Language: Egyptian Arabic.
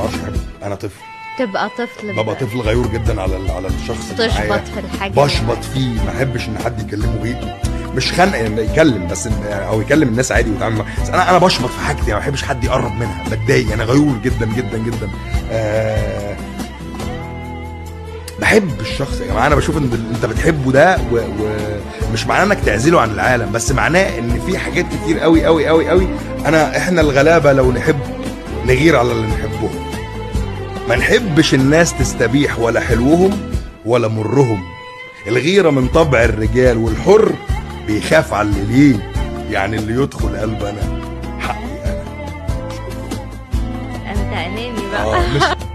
بعرفش احب انا طفل تبقى طفل ببقى طفل غيور جدا على ال- على الشخص اللي معايا. تشبط في الحاجة بشبط فيه ما احبش ان حد يكلمه بيه مش خنق يعني يكلم بس إن- او يكلم الناس عادي ويتعامل معاها. بس انا انا بشبط في حاجتي ما بحبش حد يقرب منها بتضايق انا غيور جدا جدا جدا آه بحب الشخص يا جماعه انا بشوف ان ال- انت بتحبه ده ومش معناه انك تعزله عن العالم بس معناه ان في حاجات كتير قوي قوي قوي قوي انا احنا الغلابه لو نحب نغير على اللي نحبهم ما نحبش الناس تستبيح ولا حلوهم ولا مرهم الغيرة من طبع الرجال والحر بيخاف على اللي ليه يعني اللي يدخل قلب انا حقي انا انت اناني بقى اه مش